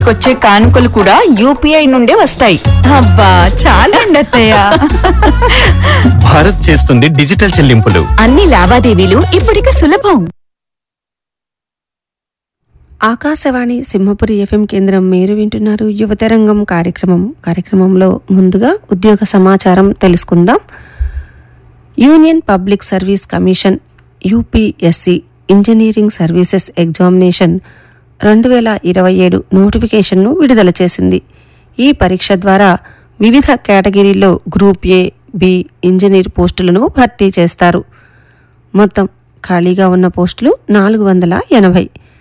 ఇంటికొచ్చే కానుకలు కూడా యూపీఐ నుండే వస్తాయి అబ్బా చాలండి అత్తయ్య భారత్ చేస్తుంది డిజిటల్ చెల్లింపులు అన్ని లావాదేవీలు ఇప్పుడిక సులభం ఆకాశవాణి సింహపురి ఎఫ్ఎం కేంద్రం మీరు వింటున్నారు యువతరంగం కార్యక్రమం కార్యక్రమంలో ముందుగా ఉద్యోగ సమాచారం తెలుసుకుందాం Union Public Service Commission UPSC engineering services examination రెండు వేల ఇరవై ఏడు నోటిఫికేషన్ను విడుదల చేసింది ఈ పరీక్ష ద్వారా వివిధ కేటగిరీల్లో గ్రూప్ ఏ బి ఇంజనీర్ పోస్టులను భర్తీ చేస్తారు మొత్తం ఖాళీగా ఉన్న పోస్టులు నాలుగు వందల ఎనభై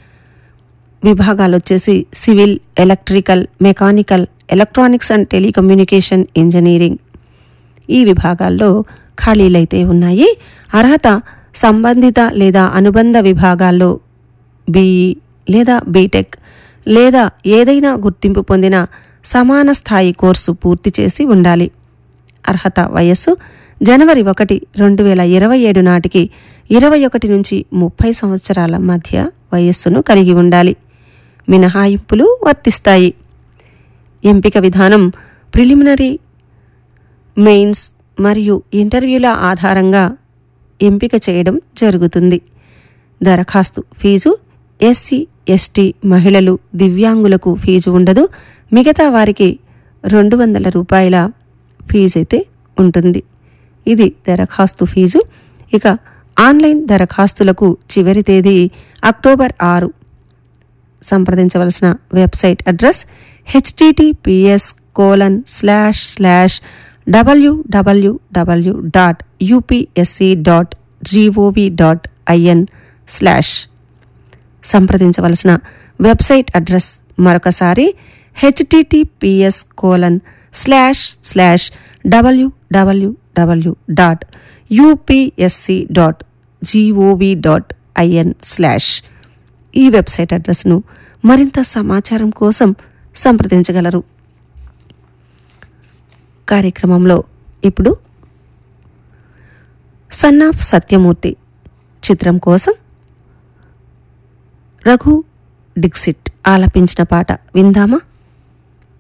విభాగాలు వచ్చేసి civil electrical mechanical electronics and telecommunication engineering ఈ విభాగాల్లో ఖాళీలైతే ఉన్నాయి అర్హత సంబంధిత లేదా అనుబంధ విభాగాల్లో బీఈ లేదా బీటెక్ లేదా ఏదైనా గుర్తింపు పొందిన సమాన స్థాయి కోర్సు పూర్తి చేసి ఉండాలి అర్హత వయస్సు జనవరి ఒకటి రెండు వేల ఇరవై ఏడు నాటికి ఇరవై ఒకటి నుంచి ముప్పై సంవత్సరాల మధ్య వయస్సును కలిగి ఉండాలి మినహాయింపులు వర్తిస్తాయి ఎంపిక విధానం ప్రిలిమినరీ మెయిన్స్ మరియు ఇంటర్వ్యూల ఆధారంగా ఎంపిక చేయడం జరుగుతుంది దరఖాస్తు ఫీజు ఎస్సీ ఎస్టీ మహిళలు దివ్యాంగులకు ఫీజు ఉండదు మిగతా వారికి రెండు వందల రూపాయల ఫీజు అయితే ఉంటుంది ఇది దరఖాస్తు ఫీజు ఇక ఆన్లైన్ దరఖాస్తులకు చివరి తేదీ అక్టోబర్ ఆరు సంప్రదించవలసిన website address HTTPS colon slash slash WWW dot UPSC dot GOV dot IN slash సంప్రదించవలసిన వెబ్సైట్ అడ్రస్ మరొకసారి HTTPS colon slash slash WWW dot UPSC dot GOV dot IN slash ఈ website అడ్రస్ను మరింత సమాచారం కోసం సంప్రదించగలరు కార్యక్రమంలో ఇప్పుడు సన్ ఆఫ్ సత్యమూర్తి చిత్రం కోసం రఘు డిక్సిట్ ఆలపించిన పాట విందామా